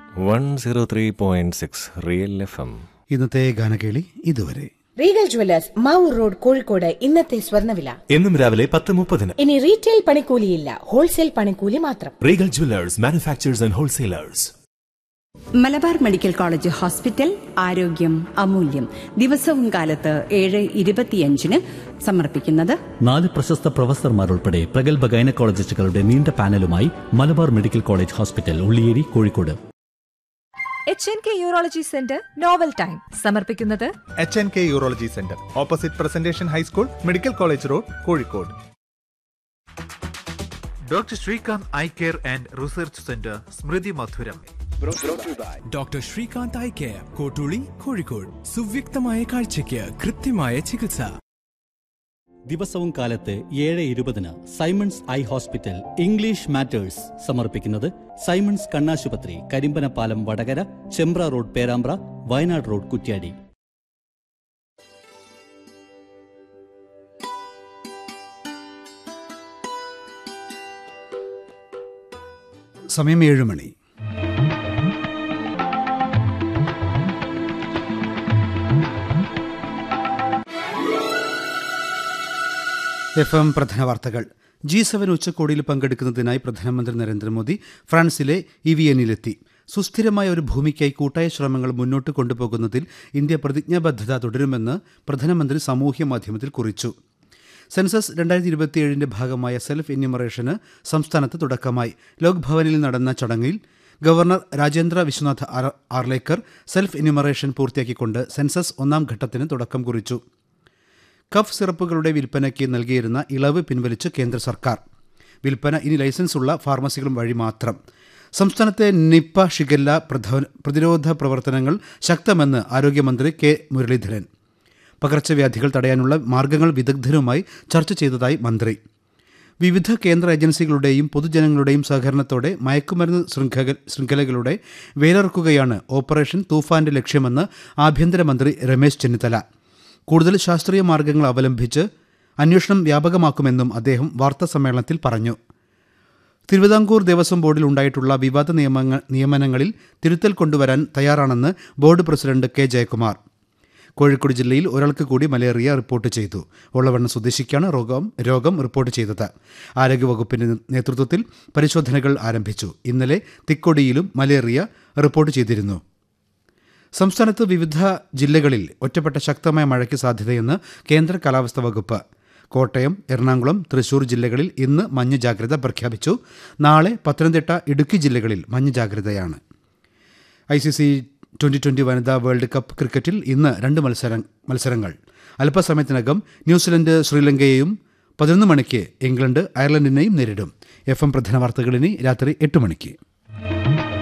one zero three point six Real F M ഇന്നത്തെ ഗാനകേളി ഇതുവരെ Regal Jewellers Mavoor road Kozhikode ഇന്നത്തെ സ്വർണ്ണവില എന്നും രാവിലെ പത്ത് മുപ്പതിന് ഇനി റീറ്റെയിൽ പണിക്കൂലിയില്ല ഹോൾസെയിൽ പണിക്കൂലി മാത്രം Regal Jewellers manufacturers and wholesalers Malabar medical college hospital ആരോഗ്യം അമൂല്യം ദിവസവും കാലത്ത് ഏഴ് ഇരുപത്തിയഞ്ചിന് സമർപ്പിക്കുന്നത് നാല് പ്രശസ്ത പ്രൊഫസർമാർ ഉൾപ്പെടെ പ്രഗത്ഭ ഗൈനക്കോളജിസ്റ്റുകളുടെ നീണ്ട പാനലുമായി Malabar medical college hospital Ulliyeri Kozhikode H N K urology centre novel time സമർപ്പിക്കുന്നത് H N K urology centre opposite presentation high school medical college road Kozhikode doctor Srikanth eye care and research centre സ്മൃതി മധുരം doctor Srikanth eye care Kottooli Kozhikode സുവ്യക്തമായ കാഴ്ചയ്ക്ക് കൃത്യമായ ചികിത്സ ദിവസവും കാലത്ത് ഏഴ് ഇരുപതിന് Simons eye hospital English matters സമർപ്പിക്കുന്നത് സൈമൺസ് കണ്ണാശുപത്രി കരിമ്പനപ്പാലം വടകര ചെമ്പ്ര റോഡ് പേരാമ്പ്ര വയനാട് റോഡ് കുറ്റ്യാടി സമയം ഏഴ് മണി എഫ് എം പ്രധാന വാർത്തകൾ ജി സെവൻ ഉച്ചകോടിയിൽ പങ്കെടുക്കുന്നതിനായി പ്രധാനമന്ത്രി നരേന്ദ്രമോദി ഫ്രാൻസിലെ ഇവിയനിലെത്തി സുസ്ഥിരമായ ഒരു ഭൂമിക്കായി കൂട്ടായ ശ്രമങ്ങൾ മുന്നോട്ട് കൊണ്ടുപോകുന്നതിൽ ഇന്ത്യ പ്രതിജ്ഞാബദ്ധത തുടരുമെന്ന് പ്രധാനമന്ത്രി സാമൂഹ്യ മാധ്യമത്തിൽ കുറിച്ചു സെൻസസ് രണ്ടായിരത്തി ഇരുപത്തിയേഴിന്റെ ഭാഗമായ സെൽഫ് എന്യൂമറേഷന് സംസ്ഥാനത്ത് തുടക്കമായി ലോക് ഭവനിൽ നടന്ന ചടങ്ങിൽ governor Rajendra Vishwanath Ar- Arlekar self enumeration പൂർത്തിയാക്കിക്കൊണ്ട് സെൻസസ് ഒന്നാം ഘട്ടത്തിന് തുടക്കം കുറിച്ചു കഫ് സിറപ്പുകളുടെ വിൽപ്പനയ്ക്ക് നൽകിയിരുന്ന ഇളവ് പിൻവലിച്ച് കേന്ദ്ര സർക്കാർ വിൽപ്പന ഇനി ലൈസൻസ് ഉള്ള ഫാർമസികളും വഴി മാത്രം സംസ്ഥാനത്തെ നിപ്പ ഷിഗല്ല പ്രധ- പ്രതിരോധ പ്രവർത്തനങ്ങൾ ശക്തമെന്ന് ആരോഗ്യമന്ത്രി കെ മുരളീധരൻ പകർച്ചവ്യാധികൾ തടയാനുള്ള മാർഗങ്ങൾ വിദഗ്ധരുമായി ചർച്ച ചെയ്തതായി മന്ത്രി വിവിധ കേന്ദ്ര ഏജൻസികളുടെയും പൊതുജനങ്ങളുടെയും സഹകരണത്തോടെ മയക്കുമരുന്ന് ശൃംഖല ശൃംഖലകളുടെ വേരറുക്കുകയാണ് ഓപ്പറേഷൻ തൂഫാന്റെ ലക്ഷ്യമെന്ന് ആഭ്യന്തരമന്ത്രി രമേശ് ചെന്നിത്തല കൂടുതൽ ശാസ്ത്രീയ മാർഗങ്ങൾ അവലംബിച്ച് അന്വേഷണം വ്യാപകമാക്കുമെന്നും അദ്ദേഹം വാർത്താസമ്മേളനത്തിൽ പറഞ്ഞു തിരുവിതാംകൂർ ദേവസ്വം ബോർഡിൽ ഉണ്ടായിട്ടുള്ള വിവാദ നിയമങ്ങൾ നിയമനങ്ങളിൽ തിരുത്തൽ കൊണ്ടുവരാൻ തയ്യാറാണെന്ന് board president K Jayakumar Kozhikode ജില്ലയിൽ ഒരാൾക്ക് കൂടി മലേറിയ റിപ്പോർട്ട് ചെയ്തു ഒളവണ്ണ സ്വദേശിക്കാണ് രോഗം രോഗം റിപ്പോർട്ട് ചെയ്തത് ആരോഗ്യവകുപ്പിന്റെ നേതൃത്വത്തിൽ പരിശോധനകൾ ആരംഭിച്ചു ഇന്നലെ തിക്കൊടിയിലും മലേറിയ റിപ്പോർട്ട് ചെയ്തിരുന്നു സംസ്ഥാനത്ത് വിവിധ ജില്ലകളിൽ ഒറ്റപ്പെട്ട ശക്തമായ മഴയ്ക്ക് സാധ്യതയെന്ന് കേന്ദ്ര കാലാവസ്ഥാ വകുപ്പ് കോട്ടയം എറണാകുളം തൃശൂർ ജില്ലകളിൽ ഇന്ന് മഞ്ഞ ജാഗ്രത പ്രഖ്യാപിച്ചു നാളെ പത്തനംതിട്ട ഇടുക്കി ജില്ലകളിൽ മഞ്ഞ ജാഗ്രതയാണ് I C C twenty twenty വനിതാ വേൾഡ് കപ്പ് ക്രിക്കറ്റിൽ ഇന്ന് രണ്ട് മത്സര മത്സരങ്ങൾ അല്പസമയത്തിനകം ന്യൂസിലൻഡ് ശ്രീലങ്കയെയും പതിനൊന്ന് മണിക്ക് ഇംഗ്ലണ്ട് അയർലൻഡിനെയും നേരിടും എഫ് എം പ്രധാന വാർത്തകളിനി രാത്രി എട്ട് മണിക്ക്